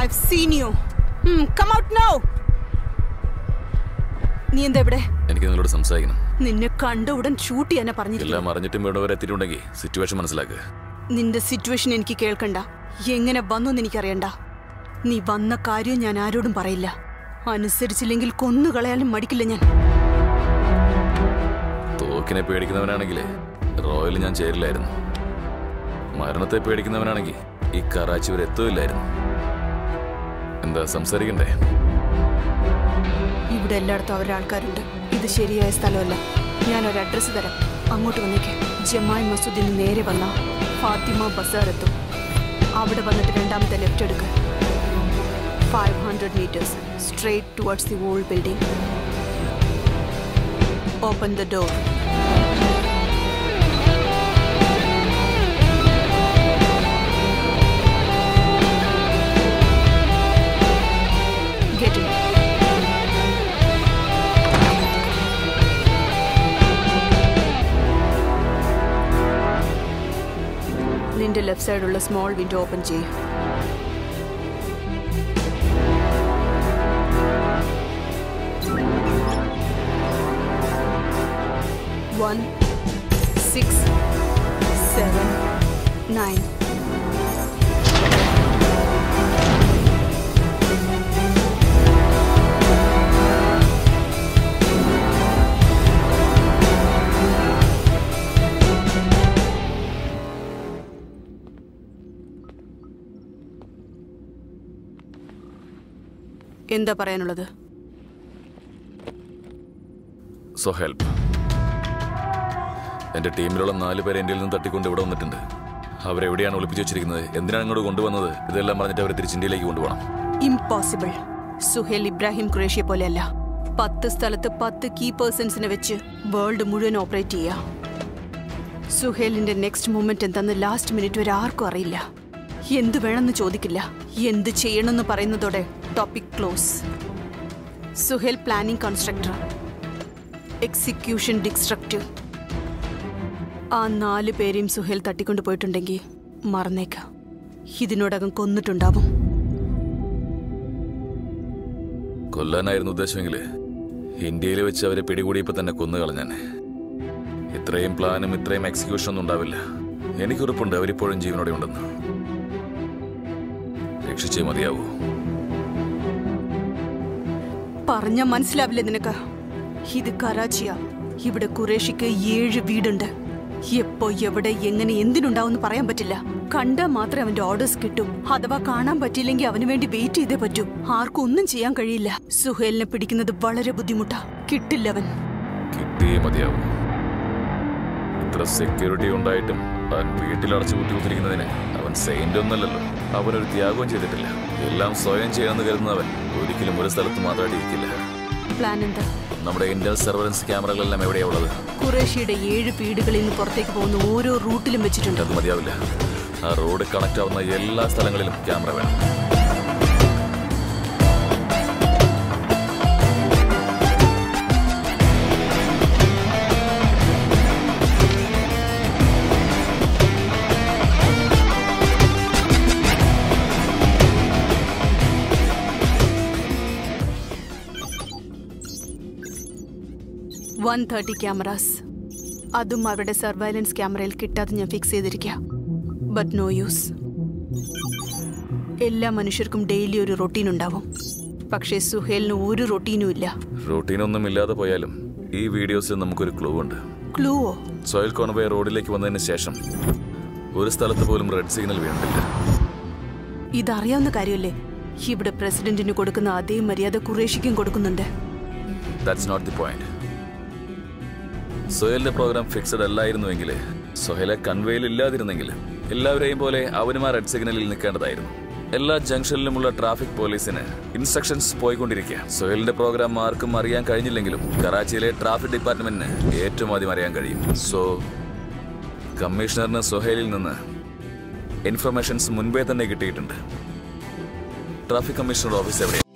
I've seen you. Hmm, come out now. നീ എന്താ ഇവിടെ എനിക്ക് നിങ്ങളോട് സംസാരിക്കണം നിന്നെ കണ്ട ഉടൻ ഷൂട്ട് ചെയ്യാനാ പറഞ്ഞിരിക്കുന്നത് എല്ലാം അറിഞ്ഞിട്ടും ഇവിടെ വരെ എത്തിയിട്ടുണ്ടെങ്കിൽ സിറ്റുവേഷൻ മനസ്സിലാക്കുക നിന്റെ സിറ്റുവേഷൻ എനിക്ക് കേൾക്കണ്ട എങ്ങനെ വന്നു എന്ന് എനിക്കറിയണ്ട നീ വന്ന കാര്യം ഞാൻ ആരോടും പറയില്ല അനുസരിച്ചില്ലെങ്കിൽ കൊന്നുകളയാലും മടിക്കില്ല ഞാൻ തോക്കിനെ പേടിക്കുന്നവനാണെങ്കിൽ റോയൽ ഞാൻ ചേരില്ലായിരുന്നു മരണത്തെ പേടിക്കുന്നവനാണെങ്കിൽ ഈ കറാച്ചി വരെ എത്തുകയില്ലായിരുന്നു എന്താ സംസാരിക്കണ്ടേ ഇവിടെ എല്ലായിടത്തും അവരുടെ ആൾക്കാരുണ്ട് ഇത് ശരിയായ സ്ഥലമല്ല ഞാൻ ഒരു അഡ്രസ്സ് തരാം അങ്ങോട്ട് വന്നേക്ക് ജമാൻ മസൂദിന് നേരെ വന്ന ഫാത്തിമ ബസാർ എത്തും അവിടെ വന്നിട്ട് രണ്ടാമത്തെ ലെഫ്റ്റ് എടുക്കുക five hundred meters straight towards the old building open the door Get in. നിന്റെ ലെഫ്റ്റ് സൈഡുള്ള സ്മോൾ വിൻഡോ ഓപ്പൺ ചെയ്യും വൺ സിക്സ് സെവൻ നയൻ എന്താ പറയാനുള്ളത് സോ ഹെൽപ്പ് എന്റെ ടീമിലുള്ള നാല് പേരെ എൻ്റെ നിന്ന് തട്ടിക്കൊണ്ട് ഇവിടെ വന്നിട്ടുണ്ട് അവരെവിടെയാണ് ഒളിപ്പിച്ചു വെച്ചിരിക്കുന്നത് എന്തിനാണ് ഇങ്ങോട്ട് കൊണ്ടുവന്നത് ഇതെല്ലാം പറഞ്ഞിട്ട് അവരെ തിരിച്ച് ഇന്ത്യയിലേക്ക് കൊണ്ടുപോകണം ഇംപോസിബിൾ സുഹേൽ ഇബ്രാഹിം ഖുറേഷിയെ പോലെയല്ല പത്ത് സ്ഥലത്ത് പത്ത് കീ പേഴ്സൺസിനെ വെച്ച് വേൾഡ് മുഴുവൻ ഓപ്പറേറ്റ് ചെയ്യാം സുഹേലിന്റെ നെക്സ്റ്റ് മൂമെന്റ് എന്തെന്ന് ലാസ്റ്റ് മിനിറ്റ് വരെ ആർക്കും അറിയില്ല എന്ത് വേണമെന്ന് ചോദിക്കില്ല എന്ത് ചെയ്യണമെന്ന് പറയുന്നതോടെ topic close Suhail planning constructor execution destructive ആ നാല് പേരെയും സുഹേൽ തട്ടിക്കൊണ്ടു പോയിട്ടുണ്ടെങ്കിൽ മറന്നേക്കാം ഇതിനോടകം കൊന്നിട്ടുണ്ടാവും കൊല്ലാനായിരുന്നു ഉദ്ദേശമെങ്കിൽ ഇന്ത്യയിൽ വെച്ച് അവരെ പിടികൂടിയപ്പോൾ തന്നെ കൊന്നു കളഞ്ഞാൻ ഇത്രയും പ്ലാനും ഇത്രയും എക്സിക്യൂഷൻ ഒന്നും ഉണ്ടാവില്ല എനിക്കുറപ്പുണ്ട് അവരിപ്പോഴും ജീവനോടെ ഉണ്ടെന്ന് രക്ഷിച്ചേ മതിയാവൂ പറഞ്ഞ മനസ്സിലാവില്ല നിനക്ക് ഇത് കറാച്ചിയാ ഇവിടെ കുറേഷിക്ക് ഏഴ് വീടുണ്ട് എപ്പോ എവിടെ എങ്ങനെ എന്തിനുണ്ടാവും പറയാൻ പറ്റില്ല കണ്ടാ മാത്രമേ അവന്റെ ഓർഡേഴ്സ് കിട്ടും അഥവാ കാണാൻ പറ്റിയില്ലെങ്കിൽ അവന് വേണ്ടി വെയിറ്റ് ചെയ്തേ പറ്റൂ ആർക്കും ഒന്നും ചെയ്യാൻ കഴിയില്ല സുഹേലിനെ പിടിക്കുന്നത് വളരെ ബുദ്ധിമുട്ടാ കിട്ടില്ല അവൻ കിട്ടിയേ മതിയാവൂ ഇത്ര സെക്യൂരിറ്റി ഉണ്ടായിട്ടും അവൻ വീട്ടിൽ അടച്ചു കുത്തിരിക്കുന്നതിന് അവൻ സെയിന്റ് ഒന്നല്ലല്ലോ അവനൊരു ത്യാഗവും ചെയ്തിട്ടില്ല എല്ലാം സ്വയം ചെയ്യാമെന്ന് കരുതുന്നവൻ ഒരിക്കലും ഒരു സ്ഥലത്ത് മാത്രമായിട്ട് ഇരിക്കില്ല പ്ലാൻ എന്താ നമ്മുടെ ഇന്റർ സർവലൻസ് ക്യാമറകളെല്ലാം എവിടെയാ ഉള്ളത് കുറേഷിയുടെ ഏഴ് വീടുകളിൽ നിന്ന് പുറത്തേക്ക് പോകുന്ന ഓരോ റൂട്ടിലും വെച്ചിട്ടുണ്ട് അത് മതിയാവില്ല ആ റോഡ് കണക്ട് ആവുന്ന എല്ലാ സ്ഥലങ്ങളിലും ക്യാമറ വേണം വൺ തേർട്ടി ക്യാമറാസ് അതും അവരുടെ സർവൈലൻസ് ക്യാമറയിൽ കിട്ടാതെ ഞാൻ ഫിക്സ് ചെയ്തിരിക്കാം ബട്ട് നോ യൂസ് എല്ലാ മനുഷ്യർക്കും ഡെയിലി ഒരു റൊട്ടീൻ ഉണ്ടാവും പക്ഷേ സുഹേലിന് ഒരു റൊട്ടീനും ഇല്ല റൂട്ടീനൊന്നും ഇല്ലാതെ പോയാലും ഈ വീഡിയോസിൽ നമുക്കൊരു ക്ലൂ ഉണ്ട് ക്ലൂവോ സോയിൽ കോൺവേ റോഡിലേക്ക് വന്നതിന് ശേഷം ഒരു സ്ഥലത്ത് പോലും റെഡ് സിഗ്നൽ വീണിട്ടില്ല ഇതറിയാവുന്ന കാര്യമല്ലേ ഇവിടെ പ്രസിഡന്റിന് കൊടുക്കുന്ന അതേ മര്യാദ കുറേഷിക്കും കൊടുക്കുന്നുണ്ട് ദാറ്റ്സ് നോട്ട് ദി പോയിന്റ് സൊഹേലിന്റെ പ്രോഗ്രാം ഫിക്സഡ് അല്ലായിരുന്നുവെങ്കിൽ സൊഹേലെ കൺവേയിൽ ഇല്ലാതിരുന്നെങ്കിൽ എല്ലാവരെയും പോലെ അവനും ആ റെഡ് സിഗ്നലിൽ നിൽക്കേണ്ടതായിരുന്നു എല്ലാ ജംഗ്ഷനിലുമുള്ള ട്രാഫിക് പോലീസിന് ഇൻസ്ട്രക്ഷൻസ് പോയിക്കൊണ്ടിരിക്കുക സൊഹേലിന്റെ പ്രോഗ്രാം ആർക്കും അറിയാൻ കഴിഞ്ഞില്ലെങ്കിലും കറാച്ചിയിലെ ട്രാഫിക് ഡിപ്പാർട്ട്മെന്റിന് ഏറ്റവും ആദ്യം അറിയാൻ കഴിയും സോ കമ്മീഷണറിന് സൊഹേലിൽ നിന്ന് ഇൻഫർമേഷൻസ് മുൻപേ തന്നെ കിട്ടിയിട്ടുണ്ട് ട്രാഫിക് കമ്മീഷണർ ഓഫീസ് എവിടെ